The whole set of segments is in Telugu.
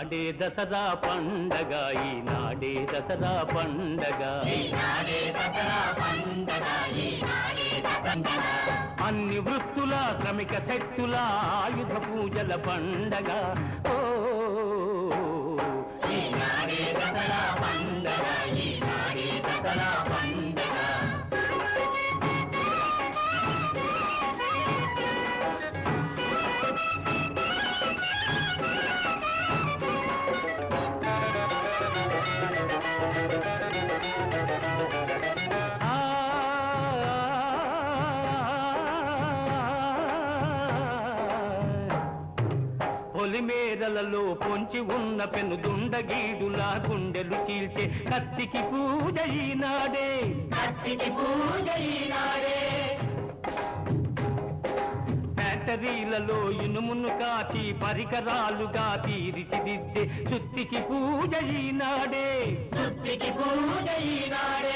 ఈనాడే దసరా పండగ ఈనాడే దసరా పండగ ఈనాడే దసరా పండగ ఈనాడే దసరా అన్ని వృత్తుల శ్రమిక శక్తుల ఆయుధ పూజల పండగ ఓ ఈనాడే దసరా పండగ ఈనాడే దసరా పండగ ఆ పొలిమేరలలో పొంచి ఉన్న పెను దుండగీడులా గుండెలు చీల్చే కత్తికి పూజ ఈనాడే కత్తికి పూజ ఈనాడే బ్యాటరీలలో ఇనుమును కాచి పరికరాలుగా తీర్చిదిద్దే సుత్తికి పూజ ఈనాడే సుత్తికి పూజ ఈనాడే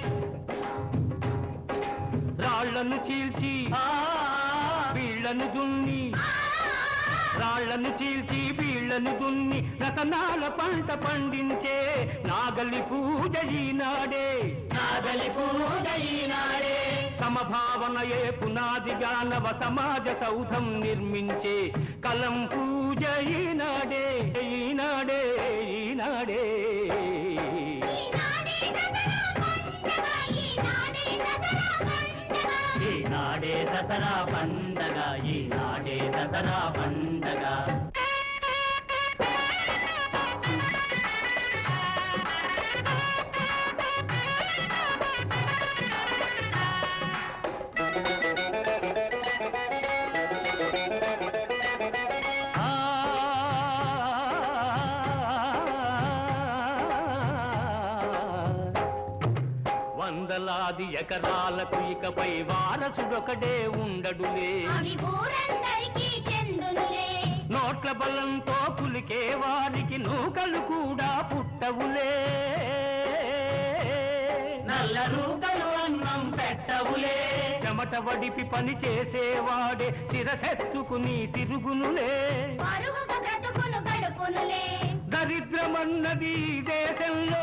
రాళ్లను చీల్చి బీళ్లను దున్ని రాళ్లను చీల్చి బీళ్లను దున్ని రతనాల పంట పండించే నాగలి పూజ ఈనాడే నాగలి పూజ ఈనాడే సమభావనయే పునాదిగా నవ సమాజ సౌధం నిర్మించే కలం పూజ ఈనాడే ఈనాడే ఈనాడే ఈనాడే దసరా పండగ ఈనాడే దసరా పండగ ఆ వందలాది ఎకరాలకు ఇకపై వారసుడొకడే ఉండడులే అవి ఊరందరికీ చెందునులే నోట్ల బలంతో పులికే వారికి నూకలు కూడా పుట్టవులే నల్ల రూకలు అన్నం పెట్టవులే చెమట వడిపి పని చేసేవాడే శిరసెత్తుకుని తిరుగునులే పరుగుగా బ్రతుకును గడుపునులే దరిద్రమన్నది ఈ దేశంలో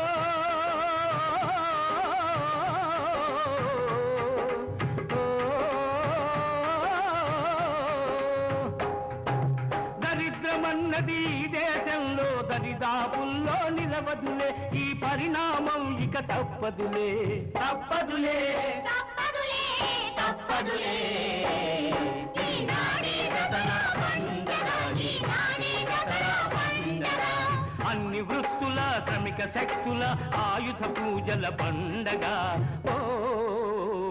దరిద్రమన్నది ఈ దేశంలో దరిదాపుల్లో నిలవదులే ఈ పరిణామం ఇక తప్పదులే తప్పదులే తప్పదులే తప్పదులే ఈనాడే దసరా పండగ ఈనాడే దసరా పండగ అన్ని వృత్తుల శ్రమిక శక్తుల ఆయుధ పూజల పండగ ఓ